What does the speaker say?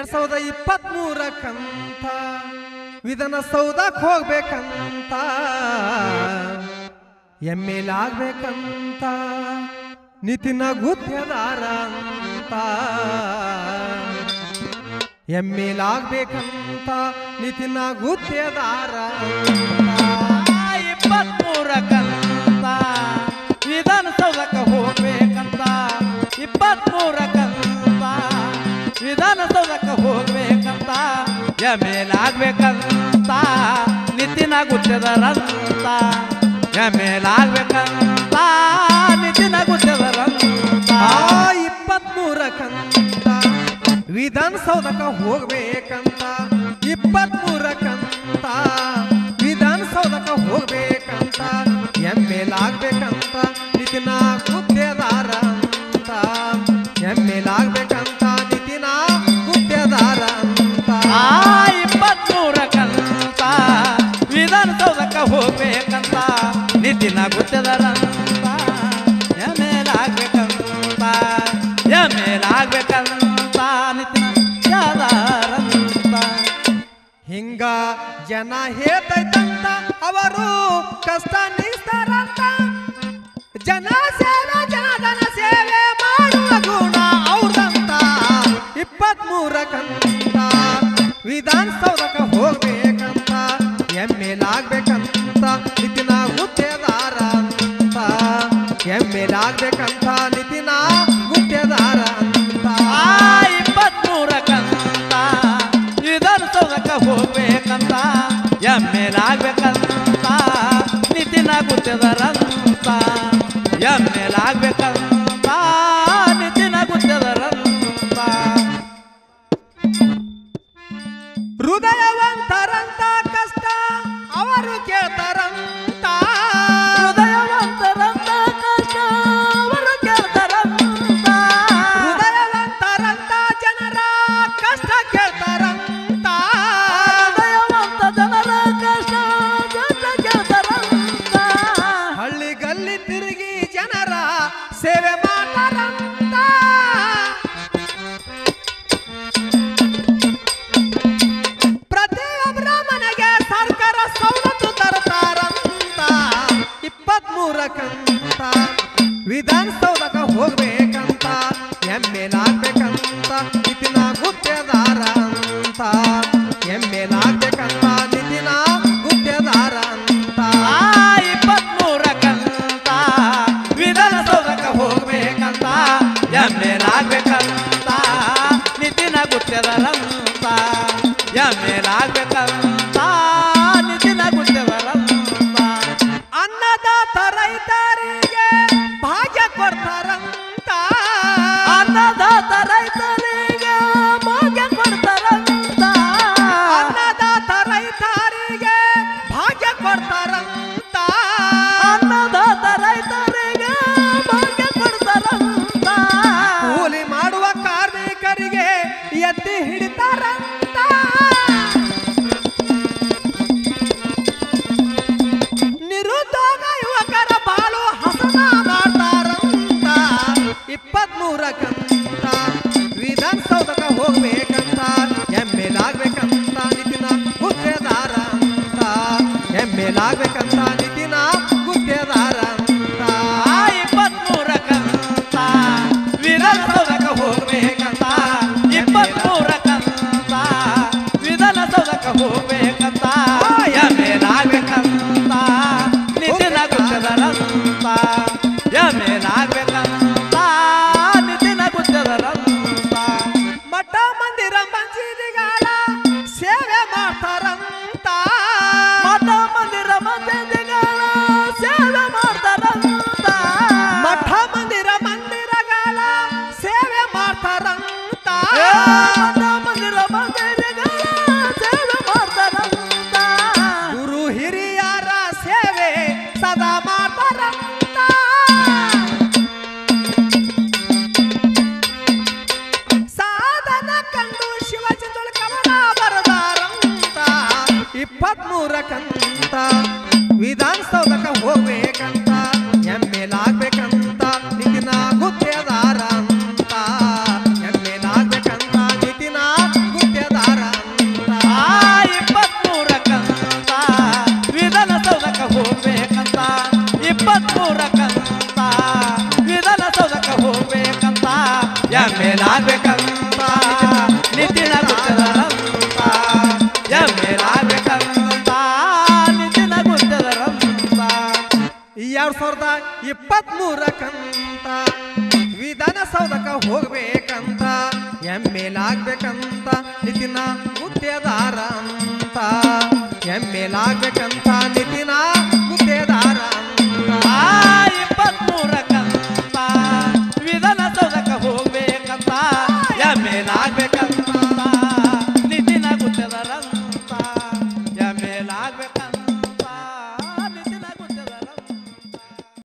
ಎರಡ್ ಸಾವಿರದ ಇಪ್ಪತ್ತ್ ಮೂರಕ್ಕಂತ ವಿಧಾನಸೌಧಕ್ಕೆ ಹೋಗ್ಬೇಕಂತ ಎಮ್ ಎಲ್ ಆಗ್ಬೇಕಂತ ನಿತಿನ ಗುತ್ತೇದಾರ ಅಂತ ಎಮ್ ಎಲ್ ಆಗ್ಬೇಕಂತ ನಿತಿನ ಗುತ್ತೇದಾರ ಇಪ್ಪತ್ಮೂರಕ್ಕಂತ ವಿಧಾನಸೌಧಕ್ಕೆ ಹೋಗ್ಬೇಕಂತ ಇಪ್ಪತ್ಮೂರಕ್ಕಂತ ವಿಧಾನಸೌಧಕ್ಕೆ ಹೋಗ್ಬೇಕಂತ ಎಮೇಲಾಗ್ಬೇಕಂತ ನಿತಿನ ಗುತ್ತದರಂತ ಎಮೇಲಾಗ್ಬೇಕಂತ ನಿತಿನ ಗುತ್ತದರಂತ ಇಪ್ಪತ್ಮೂರಕ್ಕಂತ ವಿಧಾನಸೌಧಕ್ಕೆ ಹೋಗ್ಬೇಕಂತ ಇಪ್ಪತ್ಮೂರಕ್ಕಂತ ವಿಧಾನಸೌಧಕ್ಕೆ ಹೋಗ್ಬೇಕಂತ ಎಮ್ ಎಲ್ ಆಗ್ಬೇಕಂತ ನಿತಿನ ಗುತ್ತೇದಾರ ಅಂತ ಎಮ್ ಎಲ್ ಆಗ್ಬೇಕಂತ ನಿತಿನ ಗುತ್ತೇದಾರ ಅಂತ ಆ ಇಪ್ಪತ್ಮೂರಕ್ಕಂತ ವಿಧಾನಸೌಧಕ್ಕೆ ಹೋಗ್ಬೇಕಂತ ನಿತಿನ ಗುತ್ತದರಂತ ಎಮೇಲಾಗ್ಬೇಕಂತ ಎಮೇಲಾಗ್ಬೇಕಂತ ನಿತಿನ ಯಾದಾರಂತ ಹಿಂಗ ಜನ ಹೇಳ್ತೈತಂತ ಅವರು ಕಷ್ಟ ನಿಸ್ತಾರಂತ ಜನ ಸೇವೆ ಜನಧನ ಸೇವೆ ಮಾಡುವ ಗುಣ ಅವ್ರದಂತ ಇಪ್ಪತ್ಮೂರಕ್ಕಂತ ವಿಧಾನಸೌಧಕ್ಕೆ ಹೋಗ್ಬೇಕಂತ ಎಮ್ ಎಲ್ ಆಗ್ಬೇಕಂತ ನಿತಿನ ಗುತ್ತೇದಾರ ಅಂತ ಎಮ್ ಎಲ್ ಆಗ್ಬೇಕಂತ ನಿತಿನ ಗುತ್ತೇದಾರ ಅಂತ ಆ ಇಪ್ಪತ್ಮೂರಕ್ಕಂತ ವಿಧಾನಸೌಧಕ್ಕೆ ಹೋಗ್ಬೇಕಂತ ಎಮ್ಮೆಲಾಗ್ಬೇಕಂತ ನಿತಿನ ಗುತ್ತದರಂತ ಎಮ್ಮೆಲಾಗ್ಬೇಕಂತ ನಿತಿನ ಗುತ್ತದರಂತ ಹೃದಯವಂತರಂತ ಕಷ್ಟ ಅವರು ಕೇಳ್ತಾರಂತ ಹೃದಯವಂತರಂತ ಕಷ್ಟ ಅವರು ಕೇಳ್ತಾರಂತ ಹೃದಯವಂತರಂತ ಜನರ ಕಷ್ಟ ಕೇಳ್ತಾರಂತ ಹೃದಯವಂತ ಜನರ ಕಷ್ಟ ಜನ ಕೇಳ್ತಾರಂತ ಹಳ್ಳಿ ಗಲ್ಲಿ ತಿರುಗಿ ಜನರ ಸೇವೆ ಮಾಡ್ತಾರಂತ ಪ್ರತಿಯೊಬ್ಬರ ಮನೆಗೆ ಸರ್ಕಾರ ಸವಲತ್ತು ತರ್ತಾರಂತ ಇಪ್ಪತ್ಮೂರಕ್ಕಂತ ವಿಧಾನಸೌಧಕ್ಕೆ ಹೋಗ್ಬೇಕಂತ ಎಮ್ ಎಲ್ ಆಗ್ಬೇಕಂತ ನಿತಿನ ಗುತ್ತೇದಾರ ಅಂತ ಎಮ್ ಎಲ್ ಆಗ್ಬೇಕಂತ ನಿತಿನ ಗುತ್ತೇದಾರ ಅಂತ ಆ ಇಪ್ಪತ್ಮೂರಕ್ಕಂತ ವಿಧಾನಸೌಧಕ್ಕೆ ಹೋಗ್ಬೇಕಂತ ಎಮ್ಮೆಲಾಗ್ಬೇಕಂತ ನಿತಿನ ಗುತ್ತದರಂತ ಎಮ್ಮೆಲಾಗ್ಬೇಕಂತ ನಿತಿನ ಗುತ್ತದರಂತ ಅನ್ನದಾತ ರೈತರಿಗೆ ಭಾಗ್ಯ ಕೊಡ್ತಾರಂತ ಅನ್ನದಾತ ರೈತರಿಗೆ ಭಾಗ್ಯ ಕೊಡ್ತಾರಂತ ಅನ್ನದಾತ ರೈತರಿಗೆ ಭಾಗ್ಯ ಕೊಡ್ತಾರಂತ ಅನ್ನದಾತ ರೈತರಿಗೆ ಭಾಗ್ಯ ಕೊಡ್ತಾರಂತ ಕೂಲಿ ಮಾಡುವ ಕಾರ್ಮಿಕರಿಗೆ ಎತ್ತಿ ಹಿಡಿತಾರಂತ ನಿರುದ್ಯೋಗ ಯುವಕರ ಬಾಳು ಹಸನ ಮಾಡ್ತಾರಂತ ಇಪ್ಪತ್ಮೂರಕ್ಕಂತ ವಿಧಾನಸೌಧಕ್ಕೆ ಹೋಗ್ಬೇಕಂತ ಎಮ್ ಎಲ್ ಆಗ್ಬೇಕಂತ ನಿತಿನ ಗುತ್ತೇದಾರ ಅಂತ ಎಮ್ ಎಲ್ ಆಗ್ಬೇಕಂತ ನಿತಿನ ಗುತ್ತೇದಾರ ಅಂತ ಆ ಇಪ್ಪತ್ಮೂರಕ್ಕಂತ ವಿಧಾನಸೌಧಕ್ಕೆ ಹೋಗ್ಬೇಕಂತ ಇಪ್ಪತ್ಮೂರಕ್ಕಂತ ವಿಧಾನಸೌಧಕ್ಕೆ ಹೋಗ್ಬೇಕಂತ ಎಮ್ಮೆಲಾಗ್ಬೇಕಂತ ನಿತಿನ ಗುತ್ತದರಂತ ಎಮ್ಮೆಲಾಗ್ಬೇಕಂತ ನಿತಿನ ಗುತ್ತದರಂತ ಮಠ ಮಂದಿರ ಮಸೀದಿಗಳ ಸೇವೆ ಮಾಡ್ತಾರಂತ ಮಠ ಮಂದಿರ ಮಸೀದಿಗಳ ಸೇವೆ ಮಾಡ್ತಾರಂತ ಮಠ ಮಂದಿರ ಮಂದಿರಗಳ ಸೇವೆ ಮಾಡ್ತಾರಂತ ಏ, ಮಠ ಮಂದಿರ ಮಸೀದಿಗಳ ಸೇವೆ ಮಾಡ್ತಾರಂತ ಗುರು ಹಿರಿಯರ ಸೇವೆ ಸದಾ ಮಾಡ್ತಾರಂತ ಸಾಧನ ಕಂಡು ಶಿವಚಂದ್ರ ಕವನ ಬರದಾರಂತ ಇಪ್ಪತ್ಮೂರಕ್ಕಂತ ವಿಧಾನಸೌಧಕ್ಕೆ ಹೋಗ್ಬೇಕಂತ ಎಮ್ ಎಲ್ ಆಗ್ಬೇಕಂತ ನಿತಿನ ಗುತ್ತೇದಾರ ಅಂತ ಎಮ್ ಎಲ್ ಆಗ್ಬೇಕಂತ ನಿತಿನ ಇಪ್ಪತ್ಮೂರಕ್ಕಂತ ವಿಧಾನಸೌಧಕ್ಕೆ ಹೋಗ್ಬೇಕಂತ ಎಮ್ಮೆಲಾಗ್ಬೇಕಂತ ನಿತಿನ ಗುತ್ತದರಂತ ಎಮ್ಮೆಲಾಗ್ಬೇಕಂತ ನಿತಿನ ಗುತ್ತದರಂತ ಎರಡ್ ಸಾವಿರದ ಇಪ್ಪತ್ತ್ ಮೂರಕ್ಕಂತ ವಿಧಾನಸೌಧಕ್ಕ ಹೋಗ್ಬೇಕಂತ ಎಮ್ಮೆಲಾಗ್ಬೇಕಂತ ನಿತಿನ ಗುತ್ತೇದಾರ ಅಂತ ಎಮ್ಮೆಲಾಗ್ಬೇಕಂತ ನಿತಿನ ಗುತ್ತೇದಾರ ಅಂತ ಇಪ್ಪತ್ಮೂರಕ್ಕಂತ ವಿಧಾನಸೌಧಕ್ಕೆ ಹೋಗ್ಬೇಕಂತ ಎಮ್ಮೆಲಾಗ್ಬೇಕಂತ